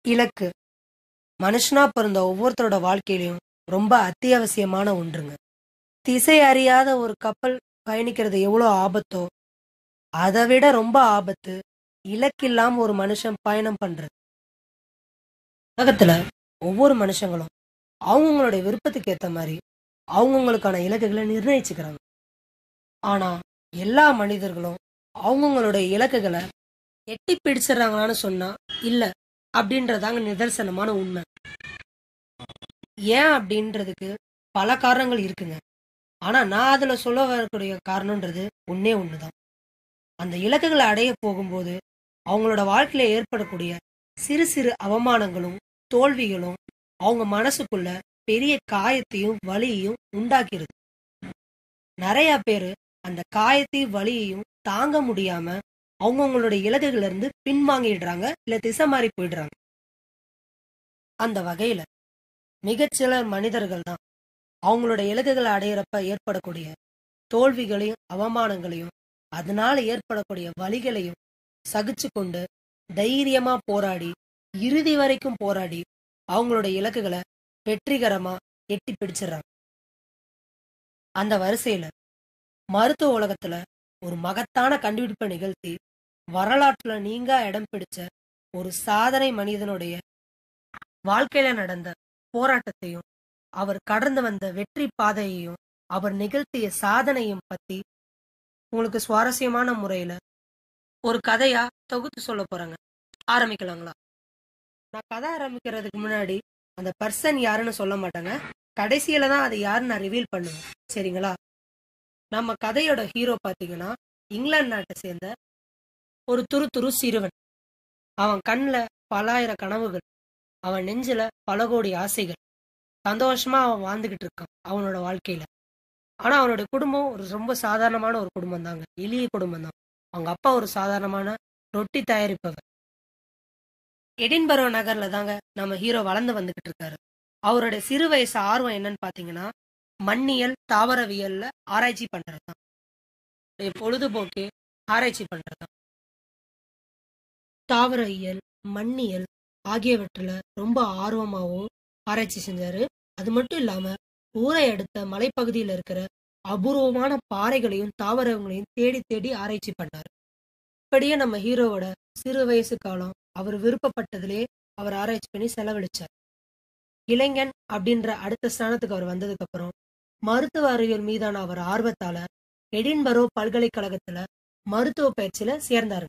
இலக்கு மனுஷனா பிறந்த ஒவ்வொருத்தரோட வாழ்க்கையிலயும் ரொம்ப அத்தியாவசியமான ஒன்றுங்க திசை அறியாத ஒரு கப்பல் பயணிக்கிறது எவ்வளோ ஆபத்தோ அதை விட ரொம்ப ஆபத்து இலக்கில்லாம ஒரு மனுஷன் பயணம் பண்றது உலகத்துல ஒவ்வொரு மனுஷங்களும் அவங்கவுங்களுடைய விருப்பத்துக்கு ஏத்த மாதிரி அவங்கவுங்களுக்கான இலக்குகளை நிர்ணயிச்சுக்கிறாங்க ஆனா எல்லா மனிதர்களும் அவங்கவுங்களுடைய இலக்குகளை எட்டி பிடிச்சிடுறாங்களான்னு சொன்னா இல்ல அப்படின்றதாங்க நிதர்சனமான உண்மை ஏன் அப்படின்றதுக்கு பல காரணங்கள் இருக்குங்க ஆனா நான் அதுல சொல்ல வரக்கூடிய காரணம்ன்றது ஒன்னே ஒண்ணுதான் அந்த இலக்குகளை அடைய போகும்போது அவங்களோட வாழ்க்கையில ஏற்படக்கூடிய சிறு சிறு அவமானங்களும் தோல்விகளும் அவங்க மனசுக்குள்ள பெரிய காயத்தையும் வலியையும் உண்டாக்கிடுது நிறைய பேரு அந்த காயத்தையும் வலியையும் தாங்க முடியாம அவங்கவுங்களோட இலக்குகள்ல இருந்து பின்வாங்கிடுறாங்க இல்ல திசை மாறி போயிடுறாங்க அந்த வகையில மிகச்சிலர் மனிதர்கள் தான் அவங்களோட இலக்குகளை அடையிறப்ப ஏற்படக்கூடிய தோல்விகளையும் அவமானங்களையும் அதனால ஏற்படக்கூடிய வலிகளையும் சகிச்சு கொண்டு தைரியமா போராடி இறுதி வரைக்கும் போராடி அவங்களோட இலக்குகளை வெற்றிகரமா எட்டி பிடிச்சிடுறாங்க அந்த வரிசையில மருத்துவ உலகத்துல ஒரு மகத்தான கண்டுபிடிப்பை நிகழ்த்தி வரலாற்றுல நீங்க இடம் பிடிச்ச ஒரு சாதனை மனிதனுடைய வாழ்க்கையில நடந்த போராட்டத்தையும் அவர் கடந்து வந்த வெற்றி பாதையையும் அவர் நிகழ்த்திய சாதனையும் பத்தி உங்களுக்கு சுவாரஸ்யமான முறையில ஒரு கதையா தொகுத்து சொல்ல போறாங்க ஆரம்பிக்கலாங்களா நான் கதை ஆரம்பிக்கிறதுக்கு முன்னாடி அந்த பர்சன் யாருன்னு சொல்ல மாட்டாங்க கடைசியில தான் அது யாருன்னு நான் ரிவீல் பண்ணுவேன் சரிங்களா நம்ம கதையோட ஹீரோ பாத்தீங்கன்னா இங்கிலாந்து நாட்டை சேர்ந்த ஒரு துரு துரு சிறுவன் அவன் கண்ணுல பலாயிரம் கனவுகள் அவன் நெஞ்சில பல கோடி ஆசைகள் சந்தோஷமா அவன் வாழ்ந்துகிட்டு இருக்கான் அவனோட வாழ்க்கையில ஆனா அவனோட குடும்பம் ஒரு ரொம்ப சாதாரணமான ஒரு குடும்பம் தாங்க எளிய குடும்பம் தான் அவங்க அப்பா ஒரு சாதாரணமான ரொட்டி தயாரிப்பவர் எடின்பரோ நகர்ல தாங்க நம்ம ஹீரோ வளர்ந்து வந்துகிட்டு இருக்காரு அவருடைய சிறு வயசு ஆர்வம் என்னன்னு பாத்தீங்கன்னா மண்ணியல் தாவரவியல்ல ஆராய்ச்சி பண்றதுதான் அவருடைய பொழுதுபோக்கு ஆராய்ச்சி பண்றதுதான் தாவரவியல் மண்ணியல் ஆகியவற்றுல ரொம்ப ஆர்வமாகவும் ஆராய்ச்சி செஞ்சாரு அது மட்டும் இல்லாம ஊரை அடுத்த மலைப்பகுதியில இருக்கிற அபூர்வமான பாறைகளையும் தாவரங்களையும் தேடி தேடி ஆராய்ச்சி பண்ணாரு இப்படியே நம்ம ஹீரோவோட சிறு வயசு காலம் அவர் விருப்பப்பட்டதிலே அவர் ஆராய்ச்சி பண்ணி செலவழிச்சார் இளைஞன் அப்படின்ற அடுத்த ஸ்தானத்துக்கு அவர் வந்ததுக்கு அப்புறம் மருத்துவ அறிவியல் மீதான அவர் ஆர்வத்தால எடின்பரோ பல்கலைக்கழகத்துல மருத்துவ பயிற்சியில சேர்ந்தாரு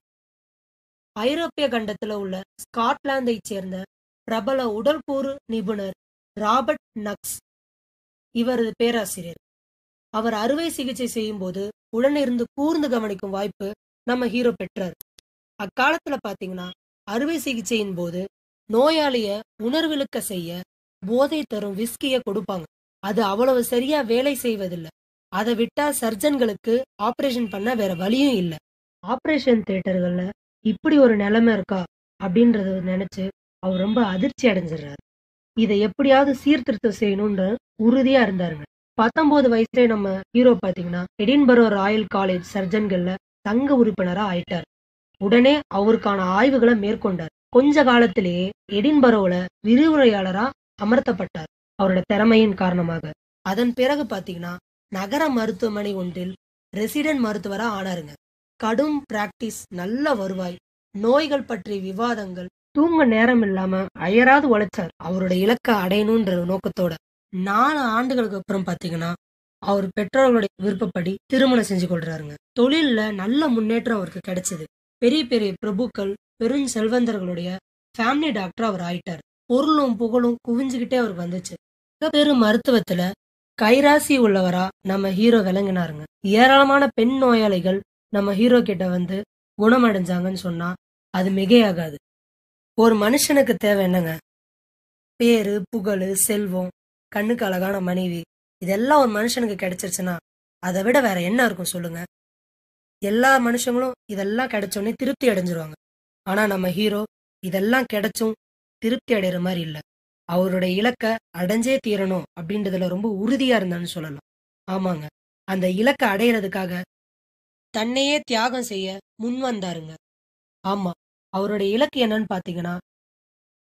ஐரோப்பிய கண்டத்துல உள்ள ஸ்காட்லாந்தை சேர்ந்த பிரபல உடல்கூறு நிபுணர் ராபர்ட் நக்ஸ் இவரது பேராசிரியர் அவர் அறுவை சிகிச்சை செய்யும் போது உடனிருந்து கூர்ந்து கவனிக்கும் வாய்ப்பு நம்ம ஹீரோ பெற்றார் அக்காலத்துல பாத்தீங்கன்னா அறுவை சிகிச்சையின் போது நோயாளிய உணர்விழுக்க செய்ய போதை தரும் விஸ்கிய கொடுப்பாங்க அது அவ்வளவு சரியா வேலை செய்வதில்லை அதை விட்டா சர்ஜன்களுக்கு ஆபரேஷன் பண்ண வேற வழியும் இல்லை ஆபரேஷன் தியேட்டர்கள்ல இப்படி ஒரு நிலைமை இருக்கா அப்படின்றத நினைச்சு அவர் ரொம்ப அதிர்ச்சி அடைஞ்சிடுறாரு இதை எப்படியாவது சீர்திருத்தம் செய்யணும்னு உறுதியா இருந்தாருங்க பத்தொன்பது வயசுல நம்ம ஹீரோ பாத்தீங்கன்னா எடின்பரோ ராயல் காலேஜ் சர்ஜன்கள்ல தங்க உறுப்பினரா ஆயிட்டார் உடனே அவருக்கான ஆய்வுகளை மேற்கொண்டார் கொஞ்ச காலத்திலேயே எடின்பரோல விரிவுரையாளரா அமர்த்தப்பட்டார் அவரோட திறமையின் காரணமாக அதன் பிறகு பாத்தீங்கன்னா நகர மருத்துவமனை ஒன்றில் ரெசிடென்ட் மருத்துவரா ஆனாருங்க கடும் பிராக்டிஸ் நல்ல வருவாய் நோய்கள் பற்றிய விவாதங்கள் தூங்க நேரம் இல்லாம அயராது உழைச்சார் அவரோட இலக்கை அடையணுன்ற நோக்கத்தோட நாலு ஆண்டுகளுக்கு அப்புறம் பாத்தீங்கன்னா அவர் பெற்றோர்களுடைய விருப்பப்படி திருமணம் செஞ்சு கொள்றாருங்க தொழில்ல நல்ல முன்னேற்றம் அவருக்கு கிடைச்சது பெரிய பெரிய பிரபுக்கள் பெரும் செல்வந்தர்களுடைய ஃபேமிலி டாக்டர் அவர் ஆயிட்டார் பொருளும் புகழும் குவிஞ்சுகிட்டே அவருக்கு வந்துச்சு பெரும் மருத்துவத்துல கைராசி உள்ளவரா நம்ம ஹீரோ விளங்கினாருங்க ஏராளமான பெண் நோயாளிகள் நம்ம ஹீரோ கிட்ட வந்து குணமடைஞ்சாங்கன்னு சொன்னா அது மிகையாகாது ஒரு மனுஷனுக்கு தேவை என்னங்க பேரு புகழ் செல்வம் கண்ணுக்கு அழகான மனைவி இதெல்லாம் ஒரு மனுஷனுக்கு கிடைச்சிருச்சுன்னா அதை விட வேற என்ன இருக்கும் சொல்லுங்க எல்லா மனுஷங்களும் இதெல்லாம் கிடைச்சோடனே திருப்தி அடைஞ்சிருவாங்க ஆனா நம்ம ஹீரோ இதெல்லாம் கிடைச்சும் திருப்தி அடைகிற மாதிரி இல்ல அவருடைய இலக்க அடைஞ்சே தீரணும் அப்படின்றதுல ரொம்ப உறுதியா இருந்தான்னு சொல்லலாம் ஆமாங்க அந்த இலக்கை அடையிறதுக்காக தன்னையே தியாகம் செய்ய முன் வந்தாருங்க ஆமா அவருடைய இலக்கு என்னன்னு பாத்தீங்கன்னா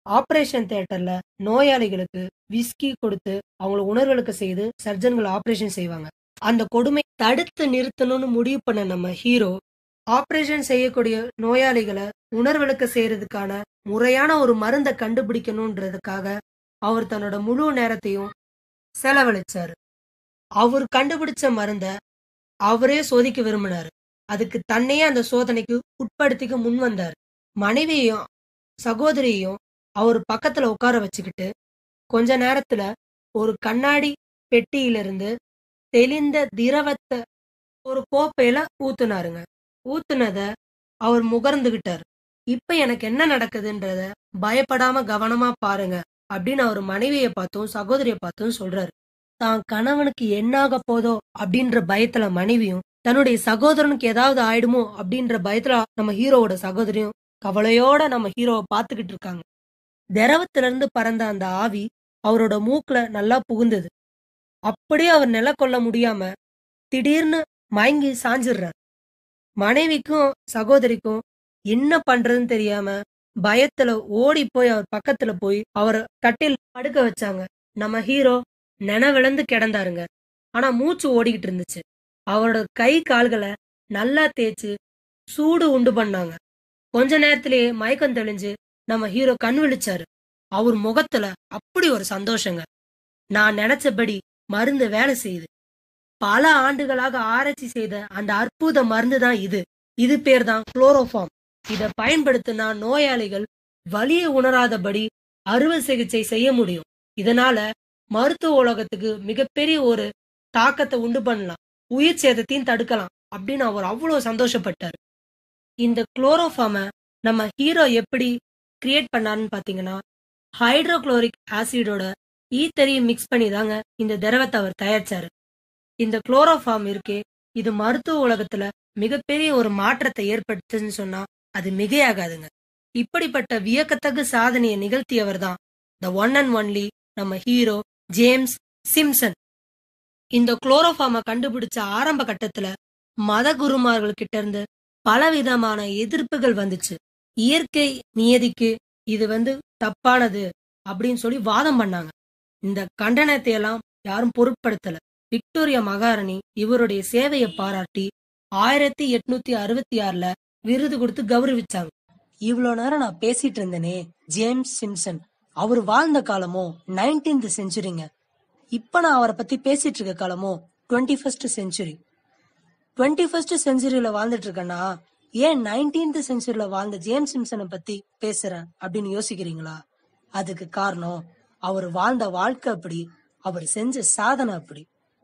ஆபரேஷன் தியேட்டர்ல நோயாளிகளுக்கு விஸ்கி கொடுத்து அவங்கள உணர்வெழுக்க செய்து சர்ஜன்கள் ஆபரேஷன் செய்வாங்க அந்த கொடுமை தடுத்து நிறுத்தணும்னு முடிவு பண்ண நம்ம ஹீரோ ஆபரேஷன் செய்யக்கூடிய நோயாளிகளை உணர்வெழுக்க செய்யறதுக்கான முறையான ஒரு மருந்தை கண்டுபிடிக்கணும்ன்றதுக்காக அவர் தன்னோட முழு நேரத்தையும் செலவழிச்சாரு அவர் கண்டுபிடிச்ச மருந்த அவரே சோதிக்க விரும்பினாரு அதுக்கு தன்னையே அந்த சோதனைக்கு உட்படுத்திக்க முன் வந்தார் மனைவியையும் சகோதரியையும் அவர் பக்கத்துல உட்கார வச்சுக்கிட்டு கொஞ்ச நேரத்துல ஒரு கண்ணாடி பெட்டியிலிருந்து தெளிந்த திரவத்தை ஒரு கோப்பையில ஊத்துனாருங்க ஊத்துனத அவர் முகர்ந்துகிட்டார் இப்ப எனக்கு என்ன நடக்குதுன்றத பயப்படாம கவனமா பாருங்க அப்படின்னு அவர் மனைவியை பார்த்தும் சகோதரியை பார்த்தும் சொல்றாரு தான் கணவனுக்கு என்னாக போதோ அப்படின்ற பயத்துல மனைவியும் தன்னுடைய சகோதரனுக்கு ஏதாவது ஆயிடுமோ அப்படின்ற பயத்துல நம்ம ஹீரோவோட சகோதரியும் கவலையோட நம்ம ஹீரோவை பார்த்துக்கிட்டு இருக்காங்க திரவத்துல இருந்து பறந்த அந்த ஆவி அவரோட மூக்குல நல்லா புகுந்தது அப்படியே அவர் நில கொள்ள முடியாம திடீர்னு மயங்கி சாஞ்சிடுறார் மனைவிக்கும் சகோதரிக்கும் என்ன பண்றதுன்னு தெரியாம பயத்துல ஓடி போய் அவர் பக்கத்துல போய் அவரை கட்டில் படுக்க வச்சாங்க நம்ம ஹீரோ நினைவிழந்து கிடந்தாருங்க ஆனா மூச்சு ஓடிக்கிட்டு இருந்துச்சு அவரோட கை கால்களை நல்லா தேய்ச்சு சூடு உண்டு பண்ணாங்க கொஞ்ச நேரத்திலேயே மயக்கம் தெளிஞ்சு நம்ம ஹீரோ கண் விழிச்சாரு அவர் முகத்துல அப்படி ஒரு சந்தோஷங்க நான் நினைச்சபடி மருந்து வேலை செய்யுது பல ஆண்டுகளாக ஆராய்ச்சி செய்த அந்த அற்புத மருந்து தான் இது இது பேர் தான் குளோரோஃபார்ம் இத பயன்படுத்தினா நோயாளிகள் வலியை உணராதபடி அறுவை சிகிச்சை செய்ய முடியும் இதனால மருத்துவ உலகத்துக்கு மிகப்பெரிய ஒரு தாக்கத்தை உண்டு பண்ணலாம் உயிர் சேதத்தையும் தடுக்கலாம் அப்படின்னு அவர் அவ்வளவு சந்தோஷப்பட்டார் இந்த குளோரோஃபார்ம நம்ம ஹீரோ எப்படி கிரியேட் பண்ணாருன்னு பாத்தீங்கன்னா ஹைட்ரோகுளோரிக் ஆசிடோட ஈத்தரையும் மிக்ஸ் பண்ணி தாங்க இந்த திரவத்தை அவர் தயாரிச்சாரு இந்த குளோரோஃபார்ம் இருக்கே இது மருத்துவ உலகத்துல மிகப்பெரிய ஒரு மாற்றத்தை ஏற்படுத்துன்னு சொன்னா அது மிகையாகாதுங்க இப்படிப்பட்ட வியக்கத்தகு சாதனையை நிகழ்த்தியவர் தான் த ஒன் அண்ட் ஒன்லி நம்ம ஹீரோ ஜேம்ஸ் சிம்சன் இந்த குளோரோஃபார்மை கண்டுபிடிச்ச ஆரம்ப கட்டத்துல மத குருமார்கள் கிட்ட இருந்து பலவிதமான எதிர்ப்புகள் வந்துச்சு இயற்கை நியதிக்கு இது வந்து தப்பானது அப்படின்னு சொல்லி வாதம் பண்ணாங்க இந்த கண்டனத்தை எல்லாம் யாரும் பொருட்படுத்தல விக்டோரியா மகாராணி இவருடைய சேவையை பாராட்டி ஆயிரத்தி எட்நூத்தி அறுபத்தி ஆறுல விருது கொடுத்து கௌரவிச்சாங்க இவ்வளவு நேரம் நான் பேசிட்டு இருந்தேனே ஜேம்ஸ் சிம்சன் அவர் வாழ்ந்த காலமோ நைன்டீன்த் செஞ்சுரிங்க இப்ப நான் அவரை பத்தி பேசிட்டு இருக்க காலமோ twenty first century twenty first செஞ்சுரியில வாழ்ந்துட்டு இருக்கேன்னா ஏன் நைன்டீன்த் செஞ்சுரியில வாழ்ந்த ஜேம்ஸ் சிம்சனை பத்தி பேசுறேன் அப்படின்னு யோசிக்கிறீங்களா அதுக்கு காரணம் அவர் வாழ்ந்த வாழ்க்கை அப்படி அவர் செஞ்ச சாதனை அப்படி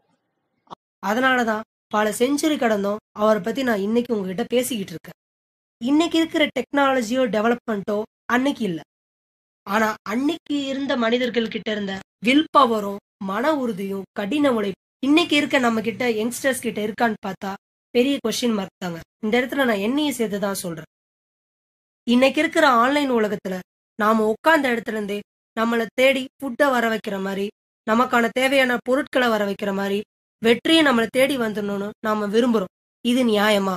அதனாலதான் பல செஞ்சுரி கடந்தும் அவரை பத்தி நான் இன்னைக்கு உங்ககிட்ட பேசிக்கிட்டு இருக்கேன் இன்னைக்கு இருக்கிற டெக்னாலஜியோ டெவலப்மெண்ட்டோ அன்னைக்கு இல்ல ஆனா அன்னைக்கு இருந்த மனிதர்கள் கிட்ட இருந்த வில் பவரும் மன உறுதியும் கடின உழைப்பு இன்னைக்கு இருக்க நம்ம கிட்ட யங்ஸ்டர்ஸ் கிட்ட இருக்கான்னு பார்த்தா பெரிய கொஸ்டின் மார்க் தாங்க இந்த இடத்துல நான் என்னையும் சேர்த்து தான் சொல்றேன் இன்னைக்கு இருக்கிற ஆன்லைன் உலகத்துல நாம உட்கார்ந்த இடத்துல இருந்தே நம்மளை தேடி ஃபுட்டை வர வைக்கிற மாதிரி நமக்கான தேவையான பொருட்களை வர வைக்கிற மாதிரி வெற்றியை நம்மளை தேடி வந்துடணும்னு நாம விரும்புறோம் இது நியாயமா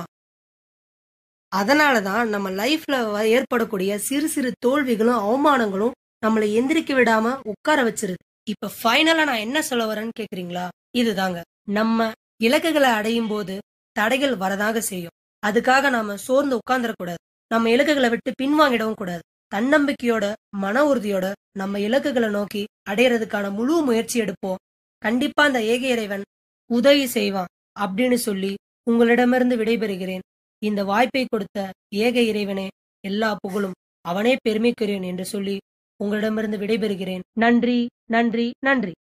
அதனாலதான் நம்ம லைஃப்ல ஏற்படக்கூடிய சிறு சிறு தோல்விகளும் அவமானங்களும் நம்மளை எந்திரிக்க விடாம உட்கார வச்சிருது இப்ப ஃபைனலா நான் என்ன சொல்ல வரேன்னு கேக்குறீங்களா இதுதாங்க நம்ம இலக்குகளை அடையும் போது தடைகள் வரதாக செய்யும் அதுக்காக நாம சோர்ந்து உட்கார்ந்துடக்கூடாது நம்ம இலக்குகளை விட்டு பின்வாங்கிடவும் கூடாது தன்னம்பிக்கையோட மன உறுதியோட நம்ம இலக்குகளை நோக்கி அடையறதுக்கான முழு முயற்சி எடுப்போம் கண்டிப்பா அந்த ஏக இறைவன் உதவி செய்வான் அப்படின்னு சொல்லி உங்களிடமிருந்து விடைபெறுகிறேன் இந்த வாய்ப்பை கொடுத்த ஏக இறைவனே எல்லா புகழும் அவனே பெருமைக்குரியன் என்று சொல்லி உங்களிடமிருந்து விடைபெறுகிறேன் நன்றி நன்றி நன்றி